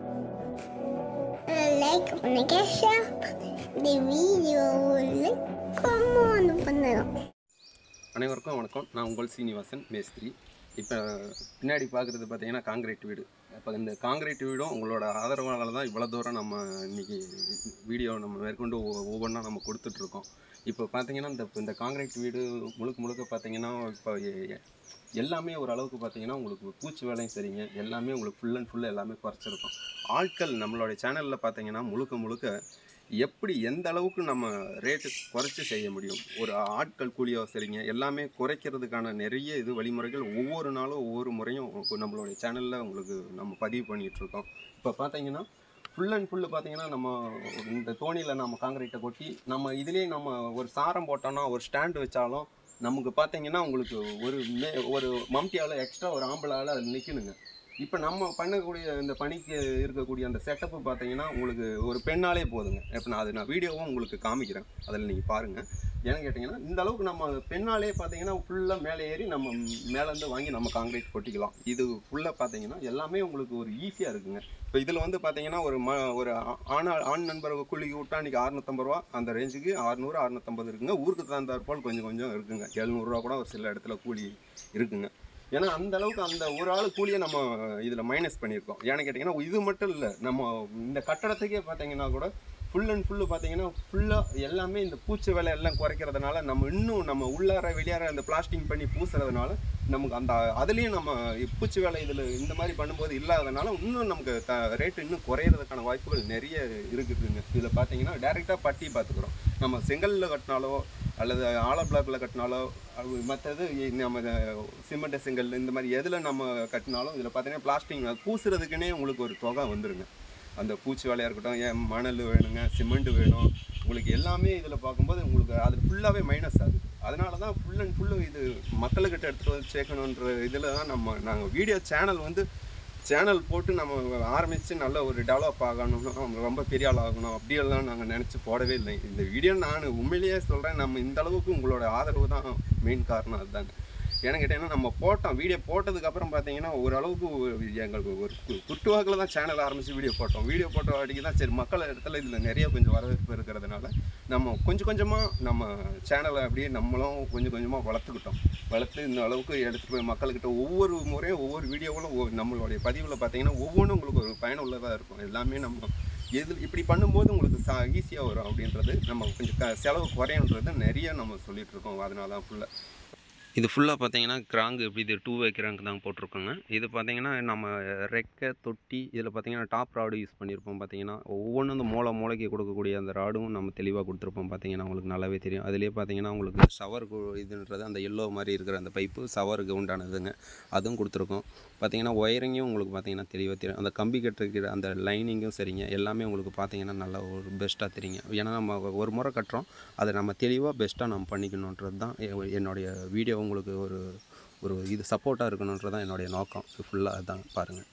like பண்ணுங்க share இந்த வீடியோவில் கமெண்ட் பண்ணணும் அனைவருக்கும் வணக்கம் நான் உங்கள் சீனிவாசன் மேஸ்திரி இப்போ பின்னாடி பார்க்குறது பார்த்தீங்கன்னா காங்கிரீட் வீடு இப்போ இந்த காங்கிரீட் வீடும் உங்களோட ஆதரவால தான் இவ்வளோ தூரம் நம்ம இன்னைக்கு வீடியோ நம்ம மேற்கொண்டு ஒவ்வொ- ஒவ்வொன்றா நம்ம கொடுத்துட்ருக்கோம் இப்போ பார்த்தீங்கன்னா இந்த இந்த காங்கிரீட் வீடு முழுக்க முழுக்க பார்த்தீங்கன்னா இப்போ எ- எ- எல்லாமே ஓரளவுக்கு பார்த்தீங்கன்னா உங்களுக்கு பூச்சி வேலையும் சரிங்க எல்லாமே உங்களுக்கு ஃபுல் அண்ட் ஃபுல் எல்லாமே குறைச்சிருக்கும் ஆட்கள் நம்மளுடைய சேனலில் பார்த்தீங்கன்னா முழுக்க முழுக்க எப்படி எந்த அளவுக்கு நம்ம ரேட்டு குறைச்சி செய்ய முடியும் ஒரு ஆட்கள் கூலியோ சரிங்க எல்லாமே குறைக்கிறதுக்கான நிறைய இது வழிமுறைகள் ஒவ்வொரு நாளும் ஒவ்வொரு முறையும் உ- நம்மளுடைய சேனலில் உங்களுக்கு நம்ம பதிவு பண்ணிகிட்டு இருக்கோம் இப்போ பார்த்தீங்கன்னா ஃபுல் அண்ட் ஃபுல்லு பார்த்தீங்கன்னா நம்ம இந்த தோணியில் நம்ம காங்கிரீட்டை கொட்டி நம்ம இதுலேயே நம்ம ஒரு சாரம் போட்டோம்னா ஒரு ஸ்டாண்டு வச்சாலும் நமக்கு பார்த்தீங்கன்னா உங்களுக்கு ஒரு மே ஒரு மம்டியால் எக்ஸ்ட்ரா ஒரு ஆம்பளால் அது நிற்கணுங்க இப்போ நம்ம பண்ணக்கூடிய இந்த பணிக்கு இருக்கக்கூடிய அந்த செட்டப்பு பார்த்தீங்கன்னா உங்களுக்கு ஒரு பெண்ணாலே போதுங்க இப்போ நான் அது நான் வீடியோவும் உங்களுக்கு காமிக்கிறேன் அதில் நீங்கள் பாருங்கள் ஏன்னு கேட்டிங்கன்னா இந்த அளவுக்கு நம்ம பெண்ணாலே பார்த்தீங்கன்னா ஃபுல்லாக மேலே ஏறி நம்ம மேலேருந்து வாங்கி நம்ம காங்கிரீட் கொட்டிக்கலாம் இது ஃபுல்லாக பார்த்தீங்கன்னா எல்லாமே உங்களுக்கு ஒரு ஈஸியாக இருக்குங்க இப்போ இதில் வந்து பார்த்தீங்கன்னா ஒரு ம ஒரு ஆ- ஆணா ஆண் நண்பர் கூலிக்கு விட்டா இன்றைக்கி அறுநூத்தம்பது ரூபா அந்த ரேஞ்சுக்கு அறுநூறு அறுநூத்தம்பது இருக்குங்க ஊருக்கு தகுந்தாற் போல் கொஞ்சம் கொஞ்சம் இருக்குங்க எழுநூறுரூவா கூட ஒரு சில இடத்துல கூலி இருக்குங்க ஏன்னா அந்த அளவுக்கு அந்த ஒரு ஆள் கூலியை நம்ம இதில் மைனஸ் பண்ணியிருக்கோம் ஏன்னு கேட்டிங்கன்னா இது மட்டும் இல்லை நம்ம இந்த கட்டடத்துக்கே பார்த்தீங்கன்னா கூட ஃபுல் அண்ட் ஃபுல்லு பார்த்தீங்கன்னா ஃபுல்லாக எல்லாமே இந்த பூச்சி வேலை எல்லாம் குறைக்கிறதுனால நம்ம இன்னும் நம்ம உள்ளார வெளியார அந்த பிளாஸ்டிங் பண்ணி பூசுறதுனால நமக்கு அந்த அதுலேயும் நம்ம பூச்சி வேலை இதில் இந்த மாதிரி பண்ணும்போது இல்லாததுனால இன்னும் நமக்கு த ரேட்டு இன்னும் குறையிறதுக்கான வாய்ப்புகள் நிறைய இருக்குதுங்க இதில் பார்த்தீங்கன்னா டேரெக்டாக பட்டி பார்த்துக்குறோம் நம்ம செங்கல்ல கட்டினாலோ அல்லது ஆல பிளாக்ல கட்டினாலோ அது மற்றது நம்ம சிமெண்ட் செங்கல் இந்த மாதிரி எதில் நம்ம கட்டினாலும் இதில் பார்த்தீங்கன்னா பிளாஸ்டிக் பூசுறதுக்குன்னே உங்களுக்கு ஒரு தொகை வந்துருங்க அந்த பூச்சி வேலையாக இருக்கட்டும் ஏன் மணல் வேணுங்க சிமெண்ட் வேணும் உங்களுக்கு எல்லாமே இதில் பார்க்கும்போது உங்களுக்கு அது ஃபுல்லாகவே மைனஸ் ஆகுது அதனால தான் ஃபுல் அண்ட் ஃபுல்லு இது மக்களுக்கிட்ட எடுத்துகிட்டு வந்து சேர்க்கணுன்ற இதில் தான் நம்ம நாங்கள் வீடியோ சேனல் வந்து சேனல் போட்டு நம்ம ஆரம்பித்து நல்ல ஒரு டெவலப் ஆகணும்னா ரொம்ப பெரிய ஆள் ஆகணும் அப்படியெல்லாம் நாங்கள் நினச்சி போடவே இல்லை இந்த வீடியோ நான் உண்மையிலேயே சொல்கிறேன் நம்ம இந்த அளவுக்கு உங்களோட ஆதரவு தான் மெயின் காரணம் அதுதாங்க ஏன்னு கேட்டிங்கன்னா நம்ம போட்டோம் வீடியோ போட்டதுக்கப்புறம் பார்த்தீங்கன்னா ஓரளவுக்கு ஒரு- எங்களுக்கு ஒரு கு- குட்டுவாக்கில் தான் சேனல் ஆரம்பித்து வீடியோ போட்டோம் வீடியோ போட்ட வாட்டிக்கு தான் சரி மக்கள் இடத்துல இதில் நிறைய கொஞ்சம் வரவேற்பு இருக்கிறதுனால நம்ம கொஞ்சம் கொஞ்சமாக நம்ம சேனலை அப்படியே நம்மளும் கொஞ்சம் கொஞ்சமாக வளர்த்துக்கிட்டோம் வளர்த்து இந்த அளவுக்கு எடுத்துகிட்டு போய் மக்கள்கிட்ட ஒவ்வொரு முறையும் ஒவ்வொரு வீடியோவிலும் ஒவ்வொரு- நம்மளுடைய பதிவில் பார்த்தீங்கன்னா ஒவ்வொன்றும் உங்களுக்கு ஒரு பயனுள்ளதாக இருக்கும் எல்லாமே நம்ம எது இப்படி பண்ணும்போது உங்களுக்கு சா ஈஸியாக வரும் அப்படின்றது நம்ம கொஞ்சம் க செலவு குறையன்றது நிறைய நம்ம சொல்லிட்டு இருக்கோம் அதனால தான் ஃபுல்லாக இது ஃபுல்லாக பார்த்தீங்கன்னா கிராங்கு எப்படி இது டூ வே கிராங்க் தான் போட்டிருக்கோங்க இது பார்த்தீங்கன்னா நம்ம ரெக்கை தொட்டி இதில் பார்த்தீங்கன்னா டாப் ராடு யூஸ் பண்ணியிருப்போம் பார்த்தீங்கன்னா ஒவ்வொன்றும் இந்த மூளை மூளைக்கு கொடுக்கக்கூடிய அந்த ராடும் நம்ம தெளிவாக கொடுத்துருப்போம் பார்த்தீங்கன்னா உங்களுக்கு நல்லாவே தெரியும் அதுலேயே பார்த்தீங்கன்னா உங்களுக்கு ஷவர் இதுன்றது அந்த எல்லோ மாதிரி இருக்கிற அந்த பைப்பு ஷவருக்கு உண்டானதுங்க அதுவும் கொடுத்துருக்கோம் பார்த்தீங்கன்னா ஒயரிங்கும் உங்களுக்கு பார்த்தீங்கன்னா தெளிவாக தெரியும் அந்த கம்பி கட்டுற அந்த லைனிங்கும் சரிங்க எல்லாமே உங்களுக்கு பார்த்தீங்கன்னா நல்லா ஒரு பெஸ்ட்டாக தெரியுங்க ஏன்னா நம்ம ஒரு முறை கட்டுறோம் அதை நம்ம தெளிவாக பெஸ்ட்டாக நம்ம பண்ணிக்கணுன்றது தான் எ- என்னுடைய வீடியோ உங்களுக்கு ஒரு ஒரு இது சப்போர்ட்டாக இருக்கணுன்றது தான் என்னுடைய நோக்கம் ஃபுல்லாக அதுதான் பாருங்கள்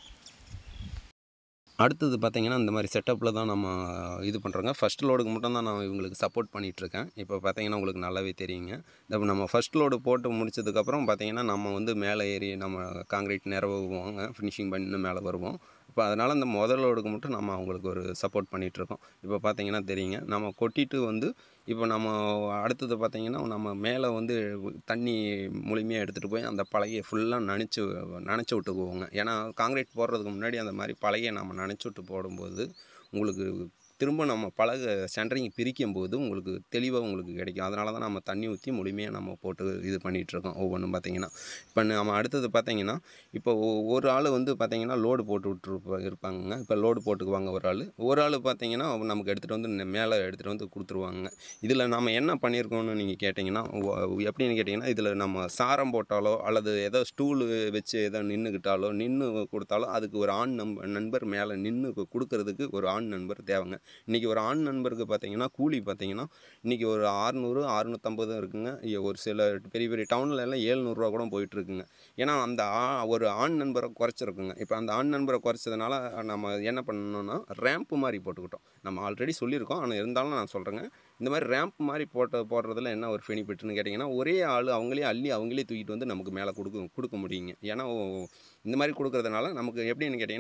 அடுத்தது பார்த்தீங்கன்னா இந்த மாதிரி செட்டப்பில் தான் நம்ம இது பண்ணுறோங்க ஃபஸ்ட் லோடுக்கு மட்டும் தான் நான் இவங்களுக்கு சப்போர்ட் பண்ணிகிட்ருக்கேன் இப்போ பார்த்தீங்கன்னா உங்களுக்கு நல்லாவே தெரியுங்க இப்போ நம்ம ஃபஸ்ட் லோடு போட்டு முடிச்சதுக்கப்புறம் பார்த்தீங்கன்னா நம்ம வந்து மேலே ஏறி நம்ம காங்கிரீட் நிறவுவோங்க ஃபினிஷிங் பண்ணி மேலே வருவோம் இப்போ அதனால் இந்த முதல் லோடுக்கு மட்டும் நம்ம அவங்களுக்கு ஒரு சப்போர்ட் பண்ணிகிட்ருக்கோம் இப்போ பார்த்தீங்கன்னா தெரியுங்க நம்ம கொட்டிட்டு வந்து இப்போ நம்ம அடுத்தது பார்த்தீங்கன்னா நம்ம மேலே வந்து தண்ணி முழுமையாக எடுத்துகிட்டு போய் அந்த பலகையை ஃபுல்லாக நனைச்சு நனைச்சி விட்டுக்குவோங்க ஏன்னா காங்கிரீட் போடுறதுக்கு முன்னாடி அந்த மாதிரி பலகையை நம்ம நனைச்சி விட்டு போடும்போது உங்களுக்கு திரும்ப நம்ம பலகை சென்டரிங் பிரிக்கும் போது உங்களுக்கு தெளிவாக உங்களுக்கு கிடைக்கும் அதனால தான் நம்ம தண்ணி ஊற்றி முழுமையாக நம்ம போட்டு இது பண்ணிகிட்ருக்கோம் ஒவ்வொன்றும் பார்த்தீங்கன்னா இப்போ நம்ம அடுத்தது பார்த்தீங்கன்னா இப்போ ஒ- ஒரு ஆள் வந்து பார்த்தீங்கன்னா லோடு போட்டு விட்டுருப்பா இருப்பாங்க இப்போ லோடு போட்டுக்குவாங்க ஒரு ஆள் ஒரு ஆள் பார்த்தீங்கன்னா நமக்கு எடுத்துகிட்டு வந்து நெ- மேலே எடுத்துகிட்டு வந்து கொடுத்துருவாங்க இதில் நம்ம என்ன பண்ணியிருக்கோம்னு நீங்கள் கேட்டிங்கன்னா ஒ- எப்படின்னு கேட்டிங்கன்னா இதில் நம்ம சாரம் போட்டாலோ அல்லது ஏதோ ஸ்டூலு வச்சு ஏதோ நின்றுக்கிட்டாலோ நின்று கொடுத்தாலோ அதுக்கு ஒரு ஆண் நம்ப நண்பர் மேலே நின்று கொடுக்கறதுக்கு ஒரு ஆண் நண்பர் தேவைங்க இன்றைக்கி ஒரு ஆண் நண்பருக்கு பார்த்தீங்கன்னா கூலி பார்த்தீங்கன்னா இன்றைக்கி ஒரு ஆறுநூறு அறுநூத்தம்பது இருக்குங்க இ- ஒரு சில பெரிய பெரிய டவுனில் எல்லாம் ஏழ்நூறுரூவா கூட போயிட்டுருக்குங்க ஏன்னா அந்த ஆ ஒரு ஆண் நண்பரை குறைச்சிருக்குங்க இப்போ அந்த ஆண் நண்பரை குறைச்சதுனால நம்ம என்ன பண்ணணும்னா ரேம்ப் மாதிரி போட்டுக்கிட்டோம் நம்ம ஆல்ரெடி சொல்லியிருக்கோம் ஆனால் இருந்தாலும் நான் சொல்கிறேங்க இந்த மாதிரி ரேம்ப் மாதிரி போட்ட போடுறதுல என்ன ஒரு பெனிஃபிட்னு கேட்டிங்கன்னா ஒரே ஆள் அவங்களே அள்ளி அவங்களே தூக்கிட்டு வந்து நமக்கு மேலே கொடுக்க கொடுக்க முடியுங்க ஏன்னா ஓ- இந்த மாதிரி கொடுக்கறதுனால நமக்கு எப்படின்னு கேட்டிங்கன்னா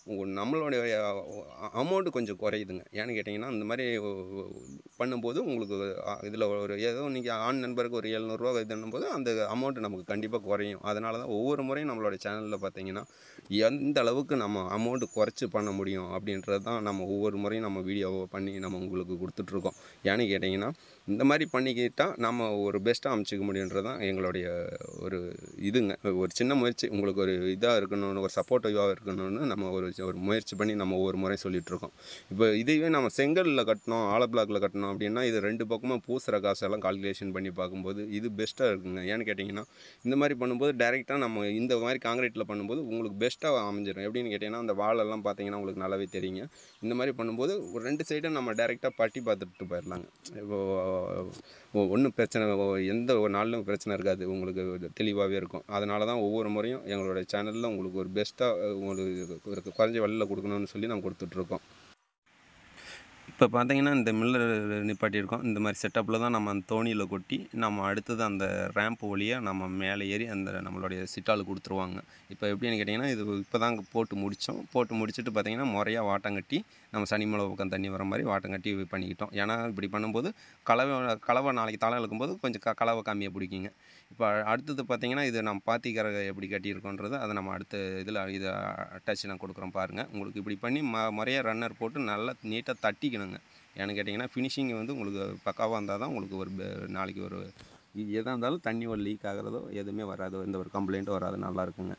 உங்க- நம்மளுடைய அமௌண்ட்டு கொஞ்சம் குறையுதுங்க ஏன்னு கேட்டிங்கன்னா இந்த மாதிரி பண்ணும்போது உங்களுக்கு இதில் ஒரு ஏதோ நீங்கள் ஆண் நண்பருக்கு ஒரு எழுநூறுவா இதுன்னும் போது அந்த அமௌண்ட்டு நமக்கு கண்டிப்பாக குறையும் அதனால தான் ஒவ்வொரு முறையும் நம்மளோட சேனலில் பார்த்தீங்கன்னா எந்த அளவுக்கு நம்ம அமௌண்ட்டு குறைச்சி பண்ண முடியும் அப்படின்றது தான் நம்ம ஒவ்வொரு முறையும் நம்ம வீடியோவை பண்ணி நம்ம உங்களுக்கு கொடுத்துட்ருக்கோம் ஏன்னு கேட்டிங்கன்னா இந்த மாதிரி பண்ணிக்கிட்டால் நம்ம ஒரு பெஸ்ட்டாக அமைச்சிக்க முடியுன்றது தான் எங்களுடைய ஒரு இதுங்க ஒரு சின்ன முயற்சி உங்களுக்கு ஒரு இதாக இருக்கணும்னு ஒரு சப்போர்ட்டிவாக இருக்கணும்னு நம்ம ஒரு ஒரு முயற்சி பண்ணி நம்ம ஒவ்வொரு முறையும் சொல்லிகிட்ருக்கோம் இப்போ இதுவே நம்ம செங்கலில் கட்டணும் ஆல பிளாக்கில் கட்டணும் அப்படின்னா இது ரெண்டு பக்கமும் பூசுகிற காசெல்லாம் கால்குலேஷன் பண்ணி பார்க்கும்போது இது பெஸ்ட்டாக இருக்குங்க ஏன்னு கேட்டிங்கன்னா இந்த மாதிரி பண்ணும்போது டைரெக்டாக நம்ம இந்த மாதிரி காங்கிரீட்டில் பண்ணும்போது உங்களுக்கு பெஸ்ட்டாக அமைஞ்சிடும் எப்படின்னு கேட்டிங்கன்னா அந்த வாலெல்லாம் பார்த்தீங்கன்னா உங்களுக்கு நல்லாவே தெரியுங்க இந்த மாதிரி பண்ணும்போது ஒரு ரெண்டு சைடும் நம்ம டைரெக்டாக பட்டி பார்த்துட்டு போயிடலாங்க இப்போ ஒன்றும் பிரச்சனை ஓ- எந்த ஒரு நாளிலும் பிரச்சனை இருக்காது உங்களுக்கு தெளிவாகவே இருக்கும் அதனால தான் ஒவ்வொரு முறையும் எங்களோட சேனலில் உங்களுக்கு ஒரு பெஸ்ட்டாக உங்களுக்கு ஒரு குறைஞ்ச வழியில் கொடுக்கணும்னு சொல்லி நம்ம கொடுத்துட்ருக்கோம் இப்போ பார்த்தீங்கன்னா இந்த மில்லர் நிப்பாட்டியிருக்கோம் இந்த மாதிரி செட்டப்பில் தான் நம்ம அந்த தோணியில் கொட்டி நம்ம அடுத்தது அந்த ரேம்ப் வழியாக நம்ம மேலே ஏறி அந்த நம்மளுடைய சிட்டால் கொடுத்துருவாங்க இப்போ எப்படின்னு கேட்டிங்கன்னா இது இப்போ தான் போட்டு முடித்தோம் போட்டு முடிச்சுட்டு பார்த்தீங்கன்னா முறையாக வாட்டம் கட்டி நம்ம சனிமலை பக்கம் தண்ணி வர மாதிரி வாட்டம் கட்டி பண்ணிக்கிட்டோம் ஏன்னா இப்படி பண்ணும்போது கலவை கலவை நாளைக்கு தலை இழுக்கும்போது கொஞ்சம் க கலவை கம்மியாக பிடிக்குங்க இப்போ அடுத்தது பார்த்தீங்கன்னா இது நம்ம பாத்திக்கரை எப்படி கட்டியிருக்கோன்றது அதை நம்ம அடுத்த இதில் இதை அட்டாச் நான் கொடுக்குறோம் பாருங்கள் உங்களுக்கு இப்படி பண்ணி ம முறையாக ரன்னர் போட்டு நல்லா நீட்டாக தட்டிக்கணுங்க ஏன்னு கேட்டிங்கன்னா ஃபினிஷிங் வந்து உங்களுக்கு பக்காவாக இருந்தால் தான் உங்களுக்கு ஒரு பெ- நாளைக்கு ஒரு எதாக இருந்தாலும் தண்ணி ஒரு லீக் ஆகிறதோ எதுவுமே வராது எந்த ஒரு கம்ப்ளைண்ட்டும் வராது நல்லா இருக்குங்க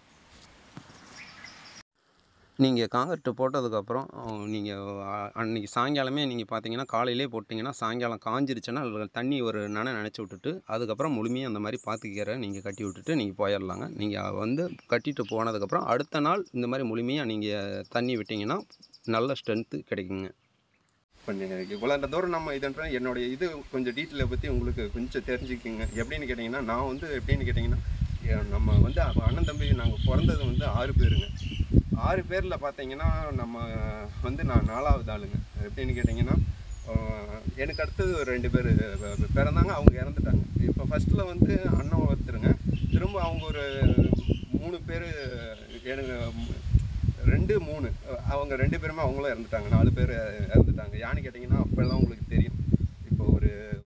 நீங்கள் காங்கிரீட்டு போட்டதுக்கப்புறம் நீங்கள் அன்றைக்கி சாயங்காலமே நீங்கள் பார்த்தீங்கன்னா காலையிலே போட்டிங்கன்னா சாயங்காலம் காஞ்சிருச்சுன்னா அதுல தண்ணி ஒரு நனை நினச்சி விட்டுட்டு அதுக்கப்புறம் முழுமையாக அந்த மாதிரி பாத்துக்கீரை நீங்கள் கட்டி விட்டுட்டு நீங்கள் போயிடலாங்க நீங்கள் வந்து கட்டிட்டு போனதுக்கப்புறம் அடுத்த நாள் இந்த மாதிரி முழுமையாக நீங்கள் தண்ணி விட்டிங்கன்னா நல்ல ஸ்ட்ரென்த்து கிடைக்குங்க பண்ணி இவ்வளோ தூரம் நம்ம இதுன்ற என்னுடைய இது கொஞ்சம் டீட்டெயிலை பற்றி உங்களுக்கு கொஞ்சம் தெரிஞ்சுக்கிங்க எப்படின்னு கேட்டிங்கன்னா நான் வந்து எப்படின்னு கேட்டிங்கன்னா எ- நம்ம வந்து அப்ப அண்ணன் தம்பி நாங்கள் பிறந்தது வந்து ஆறு பேருங்க ஆறு பேரில் பார்த்தீங்கன்னா நம்ம வந்து நான் நாலாவது ஆளுங்க எப்படின்னு கேட்டிங்கன்னா ஆஹ், எனக்கு அடுத்தது ஒரு ரெண்டு பேர் பிறந்தாங்க அவங்க இறந்துட்டாங்க இப்போ ஃபஸ்ட்டில் வந்து அண்ணன் ஒருத்தருங்க திரும்ப அவங்க ஒரு மூணு பேர் எனக்கு ரெண்டு மூணு அவங்க ரெண்டு பேருமே அவங்களும் இறந்துட்டாங்க நாலு பேர் இறந்துட்டாங்க யான்னு கேட்டிங்கன்னா அப்போல்லாம் உங்களுக்கு தெரியும் இப்போ ஒரு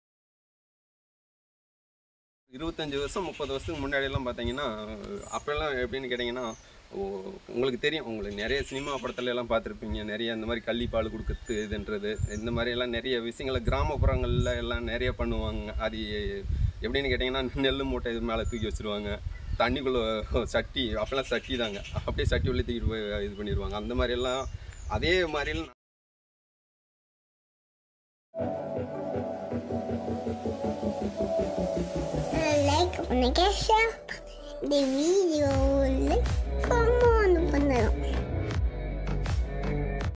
இருபத்தஞ்சி வருஷம் முப்பது வருஷத்துக்கு முன்னாடியெல்லாம் பார்த்தீங்கன்னா அப்போல்லாம் எப்படின்னு கேட்டிங்கன்னா ஓ- உங்களுக்கு தெரியும் உங்களுக்கு நிறைய சினிமா படத்துல எல்லாம் பார்த்துருப்பீங்க நிறைய இந்த மாதிரி கள்ளிப்பால் கொடுக்கறது இதுன்றது இந்த மாதிரி எல்லாம் நிறைய விஷயங்களை கிராமப்புறங்கள்ல எல்லாம் நிறைய பண்ணுவாங்க அது எப்படின்னு கேட்டிங்கன்னா நெல் மூட்டை இது மேலே தூக்கி வச்சிருவாங்க தண்ணிக்குள்ளே சட்டி அப்போல்லாம் சட்டி தாங்க அப்படியே சட்டி உள்ளே தூக்கிட்டு போய் இது பண்ணிடுவாங்க அந்த மாதிரி எல்லாம் அதே மாதிரி லைக் பண்ணுங்க ஷேர் இந்த வீடியோ